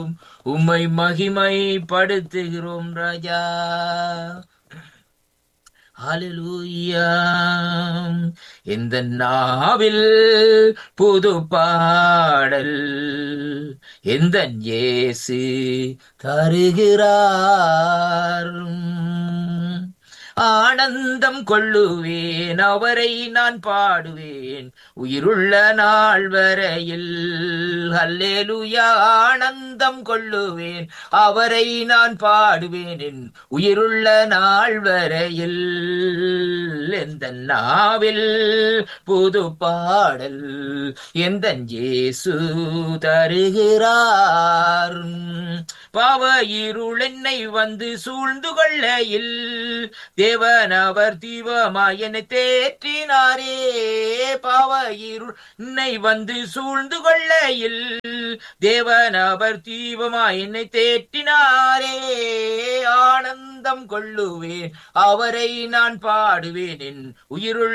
உம்மை மகிமைப்படுத்துகிறோம் ராஜா ஹalleluya இந்த நாவில் புது பாடல் எந்த இயேசு தருகிறார் ஆனந்தம் கொள்ளுவேன் அவரை நான் பாடுவேன் உயிருள்ள நாள் வரையில் அல்லேலுயா ஆனந்தம் கொள்ளுவேன் அவரை நான் பாடுவேன் என் உயிருள்ள நாள் வரையில் எந்த நாவில் புது பாடல் எந்த இயேசு தருகிறார் பாவ இருள் என்னை வந்து சூழ்ந்து கொள்ளையில் தேவன் அவர் தீவமாய் என்னை தேற்றினாரே பாவ இருள் என்னை வந்து சூழ்ந்து கொள்ளையில் தேவன் அவர் தீவமாய் என்னை தேற்றினாரே ஆனந்தம் கொள்ளுவேன் அவரை நான் பாடுவேன் என் உயிருள்